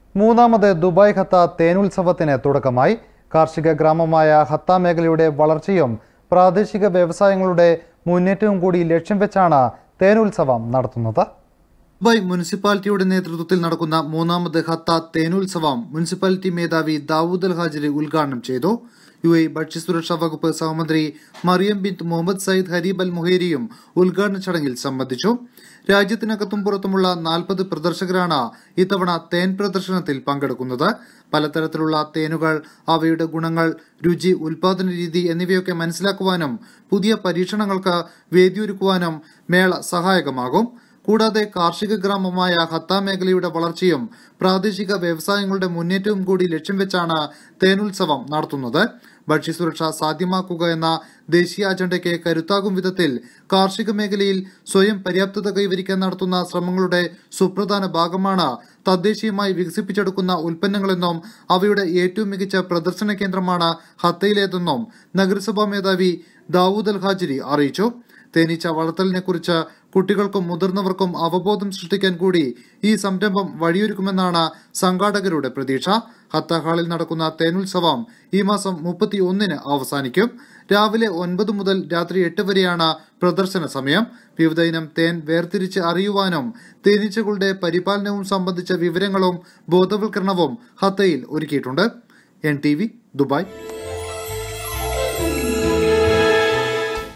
മൂന്നാമത് ദുബായ് ഹത്ത തേനുത്സവത്തിന് തുടക്കമായി കാർഷിക ഗ്രാമമായ ഹത്ത മേഖലയുടെ വളർച്ചയും പ്രാദേശിക വ്യവസായങ്ങളുടെ മുന്നേറ്റവും കൂടി ലക്ഷ്യം വെച്ചാണ് തേനുത്സവം നടത്തുന്നത് ദുബായ് മുനിസിപ്പാലിറ്റിയുടെ നേതൃത്വത്തിൽ നടക്കുന്ന മൂന്നാമത് ഹത്ത തേനുത്സവം മുനിസിപ്പാലിറ്റി മേധാവി ദാവൂദ് അൽ ഹാജിരി ഉദ്ഘാടനം ചെയ്തു യു എ ഭക്ഷ്യസുരക്ഷാ വകുപ്പ് സഹമന്ത്രി Mariam bin Mohammed Saeed Hareb Al മുഹേരിയും ഉദ്ഘാടന ചടങ്ങിൽ സംബന്ധിച്ചു രാജ്യത്തിനകത്തും പുറത്തുമുള്ള നാൽപ്പത് പ്രദർശകരാണ് ഇത്തവണ തേൻ പ്രദർശനത്തിൽ പങ്കെടുക്കുന്നത് പലതരത്തിലുള്ള തേനുകൾ അവയുടെ ഗുണങ്ങൾ രുചി ഉൽപാദന രീതി എന്നിവയൊക്കെ മനസ്സിലാക്കുവാനും പുതിയ പരീക്ഷണങ്ങൾക്ക് വേദിയൊരുക്കുവാനും മേള സഹായകമാകും കൂടാതെ കാർഷിക ഗ്രാമമായ ഹത്ത മേഖലയുടെ വളർച്ചയും പ്രാദേശിക വ്യവസായങ്ങളുടെ മുന്നേറ്റവും കൂടി ലക്ഷ്യം വെച്ചാണ് തേനുത്സവം നടത്തുന്നത് ഭക്ഷ്യസുരക്ഷ സാധ്യമാക്കുക എന്ന ദേശീയ അജണ്ടയ്ക്ക് കരുത്താകും വിധത്തിൽ കാർഷിക മേഖലയിൽ സ്വയം പര്യാപ്തത കൈവരിക്കാൻ നടത്തുന്ന ശ്രമങ്ങളുടെ സുപ്രധാന ഭാഗമാണ് തദ്ദേശീയമായി വികസിപ്പിച്ചെടുക്കുന്ന ഉൽപ്പന്നങ്ങളെന്നും അവയുടെ ഏറ്റവും മികച്ച പ്രദർശന കേന്ദ്രമാണ് ഹത്തയിലേതെന്നും നഗരസഭാ മേധാവി ദാവൂദ് അൽ ഹാജിരി അറിയിച്ചു തേനീച്ച വളർത്തലിനെ കുറിച്ച് കുട്ടികൾക്കും മുതിർന്നവർക്കും അവബോധം സൃഷ്ടിക്കാൻ കൂടി ഈ സംരംഭം വഴിയൊരുക്കുമെന്നാണ് സംഘാടകരുടെ പ്രതീക്ഷ ഹത്ത ഹാളിൽ നടക്കുന്ന തേനുത്സവം ഈ മാസം മുപ്പത്തി ഒന്നിന് അവസാനിക്കും രാവിലെ ഒൻപത് മുതൽ രാത്രി എട്ട് വരെയാണ് പ്രദർശന സമയം വിവിധ ഇനം തേൻ വേർതിരിച്ച് അറിയുവാനും തേനീച്ചകളുടെ പരിപാലനവും സംബന്ധിച്ച വിവരങ്ങളും ബോധവൽക്കരണവും ഹത്തയിൽ ഒരുക്കിയിട്ടുണ്ട് എൻ ടി വി ദുബായ്